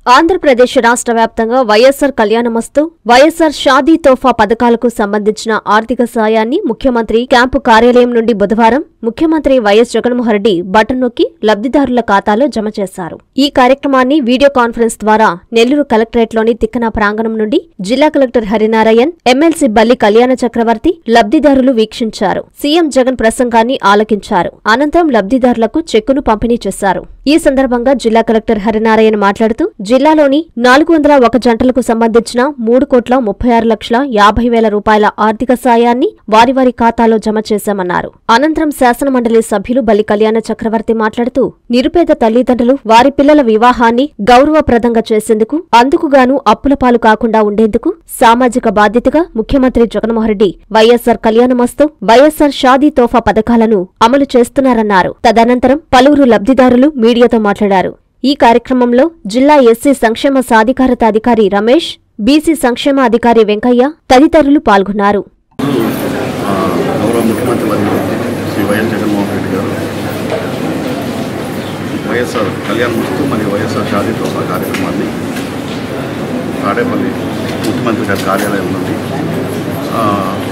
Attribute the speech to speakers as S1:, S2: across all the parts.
S1: ఆంధ్రప్రదేశ్ రాష్ట్ర వ్యాప్తంగా వైఎస్సార్ కళ్యాణమస్తు వైఎస్సార్ షాదీ తోఫా పథకాలకు సంబంధించిన ఆర్థిక సాయాన్ని ముఖ్యమంత్రి క్యాంపు కార్యాలయం నుండి బుధవారం ముఖ్యమంత్రి వైఎస్ జగన్మోహన్ బటన్ నొక్కి లబ్దిదారుల ఖాతాలో జమ చేశారు ఈ కార్యక్రమాన్ని వీడియో కాన్ఫరెన్స్ ద్వారా నెల్లూరు కలెక్టరేట్లోని తిక్కన ప్రాంగణం నుండి జిల్లా కలెక్టర్ హరినారాయణ్ ఎమ్మెల్సీ బల్లి కళ్యాణ చక్రవర్తి లబ్దిదారులు వీక్షించారు సీఎం జగన్ ప్రసంగాన్ని ఆలకించారు అనంతరం లబ్దిదారులకు చెక్కును పంపిణీ చేశారు ఈ సందర్భంగా జిల్లా కలెక్టర్ హరినారాయణ మాట్లాడుతూ జిల్లాలోని నాలుగు వందల ఒక జంటలకు సంబంధించిన మూడు కోట్ల ముప్పై ఆరు లక్షల యాభై వేల రూపాయల ఆర్థిక సాయాన్ని వారి వారి ఖాతాలో జమ చేశామన్నారు అనంతరం శాసనమండలి సభ్యులు బలి కళ్యాణ చక్రవర్తి మాట్లాడుతూ నిరుపేద తల్లిదండ్రులు వారి పిల్లల వివాహాన్ని గౌరవప్రదంగా చేసేందుకు అందుకుగాను అప్పుల పాలు కాకుండా ఉండేందుకు సామాజిక బాధ్యతగా ముఖ్యమంత్రి జగన్మోహన్ రెడ్డి వైఎస్సార్ కళ్యాణమస్తు వైఎస్సార్ షాదీ తోఫా పథకాలను అమలు చేస్తున్నారన్నారు తదనంతరం పలువురు లబ్దిదారులు మీడియాతో మాట్లాడారు ఈ కార్యక్రమంలో జిల్లా ఎస్సీ సంక్షేమ సాధికారత అధికారి రమేష్ బీసీ సంక్షేమ అధికారి వెంకయ్య తదితరులు పాల్గొన్నారు
S2: ఆ, గౌరవ ముఖ్యమంత్రి వర్యులు శ్రీ వైఎస్ జగన్మోహన్ రెడ్డి గారు వైఎస్ఆర్ కళ్యాణ ముస్తు మరియు వైఎస్ఆర్ షాదీ తోఫా కార్యక్రమాన్ని తాడేపల్లి ముఖ్యమంత్రి గారి కార్యాలయం నుండి ఆ,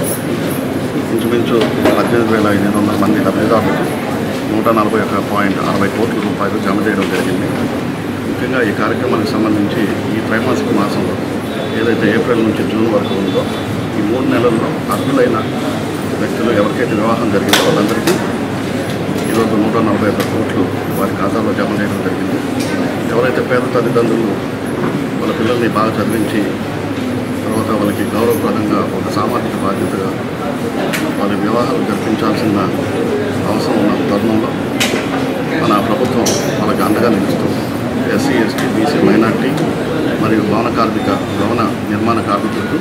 S2: ఇంచుమించు పద్దెనిమిది వేల ఎనిమిది వందల మంది లబ్ధిదారులకు నూట నలభై ఒక్క పాయింట్ అరవై కోట్ల రూపాయలు జమ చేయడం జరిగింది ముఖ్యంగా ఈ కార్యక్రమానికి సంబంధించి ఈ త్రైమాసిక మాసంలో ఏదైతే ఏప్రిల్ నుంచి జూన్ వరకు ఉందో ఈ మూడు నెలల్లో అర్హులైన వ్యక్తులు ఎవరికైతే వివాహం జరిగిందో వాళ్ళందరికీ ఈరోజు నూట నలభై ఒక్క కోట్లు వారి ఖాతాలో జమ చేయడం జరిగింది ఎవరైతే పేద తల్లిదండ్రులు వాళ్ళ పిల్లల్ని బాగా చదివించి తర్వాత వాళ్ళకి గౌరవప్రదంగా ఒక సామాజిక బాధ్యతగా వాళ్ళ వివాహాలు జరిపించాల్సిన అవసరం ఉన్న తరుణంలో మన ప్రభుత్వం వాళ్ళకి అండగా నిలుస్తూ ఎస్సీ ఎస్టీ బీసీ మైనార్టీ మరియు భవన కార్మిక భవన నిర్మాణ కార్మికులకు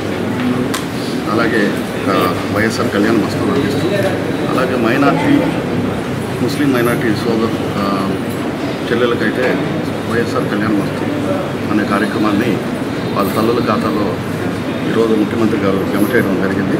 S2: అలాగే ఆ, వైఎస్ఆర్ కళ్యాణ మస్తు అందిస్తూ అలాగే మైనార్టీ ముస్లిం మైనార్టీ సోదరు ఆ, చెల్లెలకైతే వైఎస్ఆర్ కళ్యాణ మస్తు అనే కార్యక్రమాన్ని వాళ్ళ తల్లుల ఖాతాలో ఈరోజు ముఖ్యమంత్రి గారు జమ చేయడం జరిగింది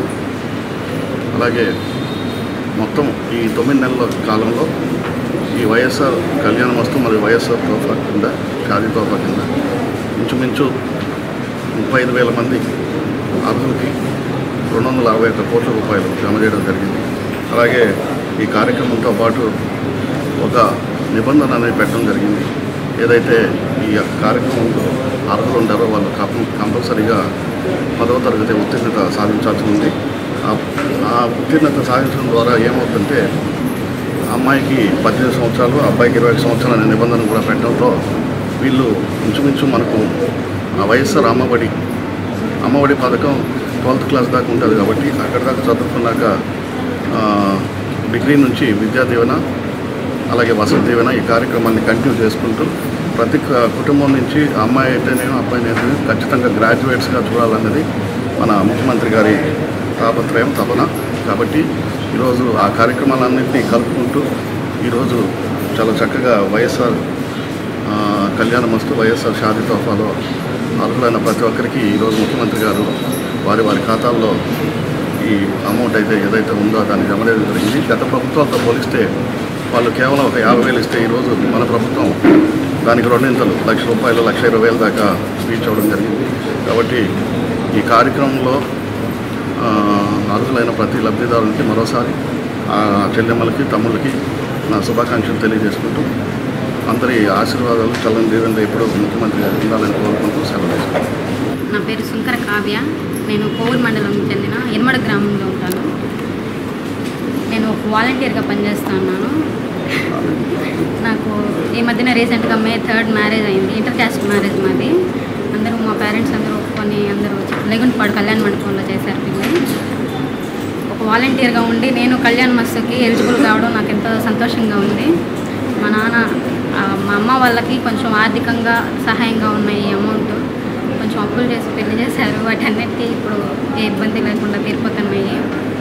S2: అలాగే మొత్తం ఈ తొమ్మిది నెలల కాలంలో ఈ వైఎస్ఆర్ కళ్యాణ వస్తు మరియు వైఎస్ఆర్ తోఫా కింద ఖాదీ తోఫా కింద ఇంచుమించు ముప్పై ఐదు వేల మంది అర్హులకి రెండు వందల అరవై ఒక్క కోట్ల రూపాయలు జమ చేయడం జరిగింది అలాగే ఈ కార్యక్రమంతో పాటు ఒక నిబంధన అనేది పెట్టడం జరిగింది ఏదైతే ఈ కార్యక్రమంలో అర్హులు ఉంటారో వాళ్ళు కంప- కంపల్సరీగా పదవ తరగతి ఉత్తీర్ణత సాధించాల్సి ఉంది ఆ- ఆ ఉత్తీర్ణత సాధించడం ద్వారా ఏమవుతుందంటే అమ్మాయికి పద్దెనిమిది సంవత్సరాలు అబ్బాయికి ఇరవై సంవత్సరాలు అనే నిబంధన కూడా పెట్టడంతో వీళ్ళు ఇంచుమించు మనకు ఆ వైఎస్ఆర్ అమ్మఒడి అమ్మఒడి పథకం ట్వెల్త్ క్లాస్ దాకా ఉంటుంది కాబట్టి అక్కడ దాకా చదువుకున్నాక ఆ, డిగ్రీ నుంచి విద్యా దీవెన అలాగే వసతి దీవెన ఈ కార్యక్రమాన్ని కంటిన్యూ చేసుకుంటూ ప్రతి క- కుటుంబం నుంచి అమ్మాయి అయితేనేమో అబ్బాయి అయితే ఖచ్చితంగా గ్రాడ్యుయేట్స్గా చూడాలన్నది మన ముఖ్యమంత్రి గారి తాపత్రయం తపన కాబట్టి ఈరోజు ఆ కార్యక్రమాలన్నింటినీ కలుపుకుంటూ ఈరోజు చాలా చక్కగా వైఎస్ఆర్ ఆ, కళ్యాణం వస్తూ వైఎస్ఆర్ షాదీ తోఫాలో అర్హులైన ప్రతి ఒక్కరికి ఈరోజు ముఖ్యమంత్రి గారు వారి వారి ఖాతాల్లో ఈ అమౌంట్ అయితే ఏదైతే ఉందో దాన్ని జమ చేయడం జరిగింది గత ప్రభుత్వాలతో పోలిస్తే వాళ్ళు కేవలం ఒక యాభై వేలు ఇస్తే ఈరోజు మన ప్రభుత్వం దానికి రెండింతలు లక్ష రూపాయలు లక్ష ఇరవై వేల దాకా రీచ్ అవ్వడం జరిగింది కాబట్టి ఈ కార్యక్రమంలో ఆ, అర్హులైన ప్రతి లబ్ధిదారునికి మరోసారి ఆ చెల్లెమ్మలకి తమ్ముళ్ళకి నా శుభాకాంక్షలు తెలియజేసుకుంటూ అందరి ఆశీర్వాదాలు చల్లని దీవెనలు ఎప్పుడూ ముఖ్యమంత్రి గారు ఉండాలని కోరుకుంటూ సెలవు తీసుకుంటాను
S3: నా పేరు శంకర కావ్య నేను కోవూరు మండలం చెందిన ఇర్మడ గ్రామంలో ఉంటాను నేను వాలంటీర్గా పనిచేస్తా ఉన్నాను నాకు ఈ మధ్యన రీసెంట్గా మే థర్డ్ మ్యారేజ్ అయింది ఇంటర్ క్యాస్ట్ మ్యారేజ్ మాది అందరూ మా పేరెంట్స్ అందరూ ఒప్పుకొని అందరూ లెగుంటపాడు కళ్యాణ మండపంలో చేశారు పిల్లలు ఒక వాలంటీర్గా ఉండి నేను కళ్యాణ మస్తుకి ఎలిజిబుల్ కావడం నాకు ఎంతో సంతోషంగా ఉంది మా నాన్న ఆ, మా అమ్మ వాళ్ళకి కొంచెం ఆర్థికంగా సహాయంగా ఉన్నాయి ఈ అమౌంట్ కొంచెం అప్పులు చేసి పెళ్లి చేశారు వాటన్నిటికీ ఇప్పుడు ఏ ఇబ్బంది లేకుండా తీరిపోతున్నాయి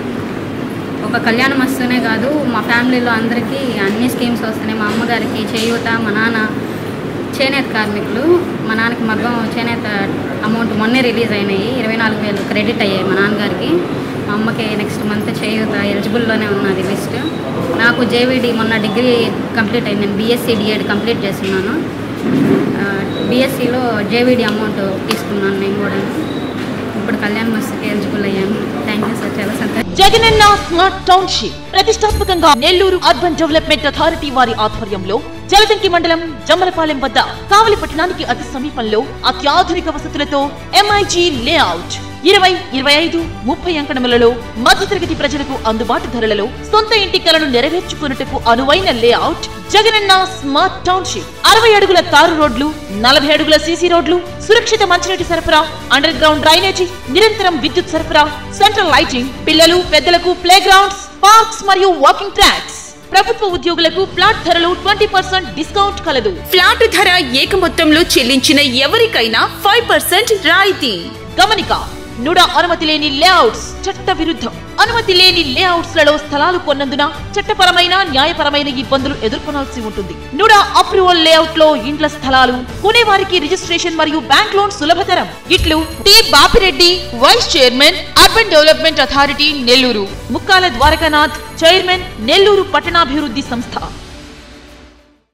S3: ఒక కళ్యాణ మస్తునే కాదు మా ఫ్యామిలీలో అందరికీ అన్ని స్కీమ్స్ వస్తున్నాయి మా అమ్మగారికి చేయూత మా నాన్న చేనేత కార్మికులు మా నాన్నకి మగ్గం చేనేత అమౌంట్ మొన్నే రిలీజ్ అయినాయి ఇరవై నాలుగు వేలు క్రెడిట్ అయ్యాయి మా నాన్నగారికి మా అమ్మకి నెక్స్ట్ మంత్ చేయూత ఎలిజిబుల్లోనే ఉన్నది లిస్ట్ నాకు జేవిడి మొన్న డిగ్రీ కంప్లీట్ అయింది నేను బీఎస్సీ డిఎడ్ కంప్లీట్ చేస్తున్నాను ఆ, బీఎస్సీలో జేవిడి అమౌంట్ తీసుకున్నాను నేను కూడా ఇప్పుడు కళ్యాణ్ మస్తుకి ఎలిజిబుల్ అయ్యాను థ్యాంక్ యూ సార్ చాలా సంతోషం
S4: జగనన్న స్మార్ట్ టౌన్షిప్ ప్రతిష్టాత్మకంగా నెల్లూరు అర్బన్ డెవలప్మెంట్ అథారిటీ వారి ఆధ్వర్యంలో జలదంకి మండలం జమ్మలపాలెం వద్ద కావలి పట్టణానికి అతి సమీపంలో అత్యాధునిక వసతులతో ఎంఐజీ లేఅవుట్ ఇరవై ఇరవై ఐదు ముప్పై అంకణములలో మధ్యతరగతి ప్రజలకు అందుబాటు ధరలలో సొంత ఇంటి కలను నెరవేర్చుకున్నట్టుకు అనువైన లేఅవుట్ జగనన్న స్మార్ట్ టౌన్షిప్ అరవై అడుగుల తారు రోడ్లు నలభై అడుగుల సీసీ రోడ్లు సురక్షిత మంచినీటి సరఫరా అండర్ గ్రౌండ్ డ్రైనేజీ నిరంతరం విద్యుత్ సరఫరా సెంట్రల్ లైటింగ్ పిల్లలు పెద్దలకు ప్లే గ్రౌండ్స్ పార్క్స్ మరియు వాకింగ్ ట్రాక్స్ ప్రభుత్వ ఉద్యోగులకు ప్లాట్ ధరలు ట్వంటీ పర్సెంట్ డిస్కౌంట్ కలదు
S5: ఫ్లాట్ ధర ఏక మొత్తంలో చెల్లించిన ఎవరికైనా ఫైవ్ పర్సెంట్ రాయితీ
S4: గమనిక నుడ అనుమతి లేని లేఅవుట్స్ చట్ట విరుద్ధం అనుమతి లేని లేఅవుట్స్ లలో స్థలాలు కొన్నందున చట్టపరమైన న్యాయపరమైన ఇబ్బందులు ఎదుర్కొనాల్సి ఉంటుంది నుడ అప్రూవల్ లేఅవుట్ లో ఇండ్ల స్థలాలు కొనేవారికి రిజిస్ట్రేషన్ మరియు బ్యాంక్ లోన్ సులభతరం ఇట్లు T Bapireddy vice chairman urban development authority Nellore Mukkala Dwarakanath chairman Nellore పట్టణాభివృద్ధి సంస్థ